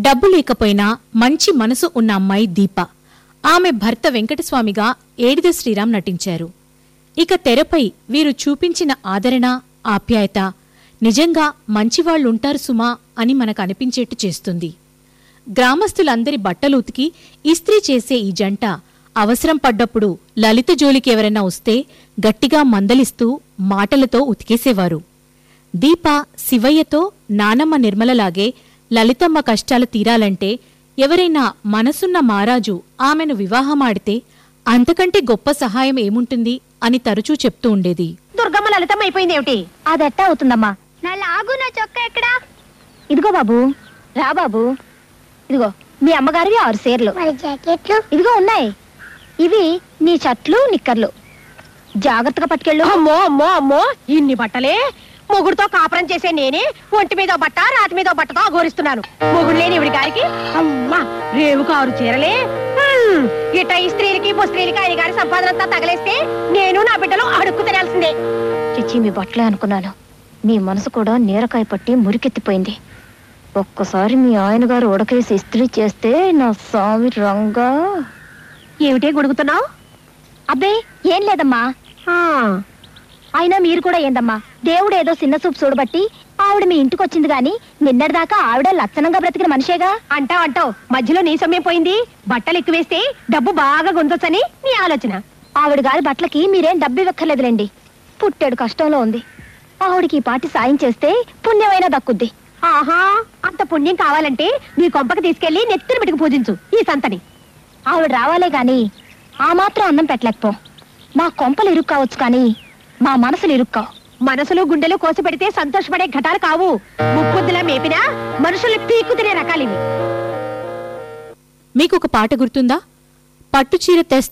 డబ్బు లేకపోయినా మంచి మనసు ఉన్న అమ్మాయి దీప ఆమె భర్త వెంకటస్వామిగా ఏడిద శ్రీరామ్ నటించారు ఇక తెరపై వీరు చూపించిన ఆదరణ ఆప్యాయత నిజంగా మంచివాళ్లుంటారు సుమా అని మనకు అనిపించేట్టు చేస్తుంది గ్రామస్తులందరి బట్టలు ఉతికి ఇస్త్రీ చేసే ఈ జంట అవసరం పడ్డప్పుడు లలిత జోలికి ఎవరైనా వస్తే గట్టిగా మందలిస్తూ మాటలతో ఉతికేసేవారు దీప శివయ్యతో నానమ్మ నిర్మలలాగే లలితమ్మ కష్టాలు తీరాలంటే ఎవరైనా మనసున్న మారాజు ఆమెను వివాహమాడితే అంతకంటే గొప్ప సహాయం ఏముంటుంది అని తరచూ చెప్తూ ఉండేది దుర్గమ్మ లలితమ్మ అయిపోయింది ఏమిటి అదెట్టా అవుతుందమ్మా నా లాగు నా చొక్క ఎక్కడా ఇదిగో బాబు రా బాబు ఇదిగో మీ అమ్మగారివి ఆరు సేర్లు మరి జాకెట్లు ఇదిగో ఉన్నాయి ఇవి నీ చట్లు నిక్కర్లు జాగ్రత్తగా పట్టుకెళ్ళు అమ్మో అమ్మో అమ్మో ఇన్ని బట్టలే మొగుడుతో కాపురం చేసే నేనే ఒంటి మీద బట్ట రాతి మీద బట్టతో అఘోరిస్తున్నాను మొగుడు లేని ఇవిడి గారికి అమ్మా రేవు కారు చీరలే హ్మ్, ఇట ఈ స్త్రీలకి స్త్రీలకి ఆయన గారి సంపాదన అంతా తగలేస్తే నేను నా బిడ్డలు అడుక్కు తినాల్సిందే చిచ్చి మీ బట్టలే అనుకున్నాను మీ మనసు కూడా నీరకాయ పట్టి మురికెత్తిపోయింది ఒక్కసారి మీ ఆయన గారు ఉడకేసి ఇస్త్రీ చేస్తే నా స్వామి రంగా ఏమిటే గొడుగుతున్నావు అబ్బే ఏం లేదమ్మా అయినా మీరు కూడా ఏందమ్మా దేవుడు ఏదో చిన్న చూపు చూడబట్టి ఆవిడ మీ ఇంటికి వచ్చింది గాని నిన్నటిదాకా ఆవిడ లక్షణంగా బ్రతికిన మనిషేగా అంటావు అంటావు మధ్యలో నీ సమయం పోయింది బట్టలు ఎక్కువేస్తే డబ్బు బాగా గుంజొచ్చని నీ ఆలోచన ఆవిడ గారి బట్టలకి మీరేం డబ్బు ఇవ్వక్కర్లేదులేండి పుట్టాడు కష్టంలో ఉంది ఆవిడకి ఈ పాటి సాయం చేస్తే పుణ్యమైనా దక్కుద్ది ఆహా అంత పుణ్యం కావాలంటే నీ కొంపకి తీసుకెళ్లి నెత్తిన పెట్టుకు పూజించు ఈ సంతని ఆవిడ రావాలే గాని ఆ మాత్రం అన్నం పెట్టలేకపో మా కొంపలు ఇరుక్కు కావచ్చు కానీ మా మనసులు ఇరుక్కావు మనసులు గుండెలు కోసి పెడితే సంతోషపడే ఘటాలు కావు ముప్పుద్దులా మేపినా మనుషుల్ని పీక్కు తినే రకాలివి మీకొక పాట గుర్తుందా పట్టుచీర తెస్తే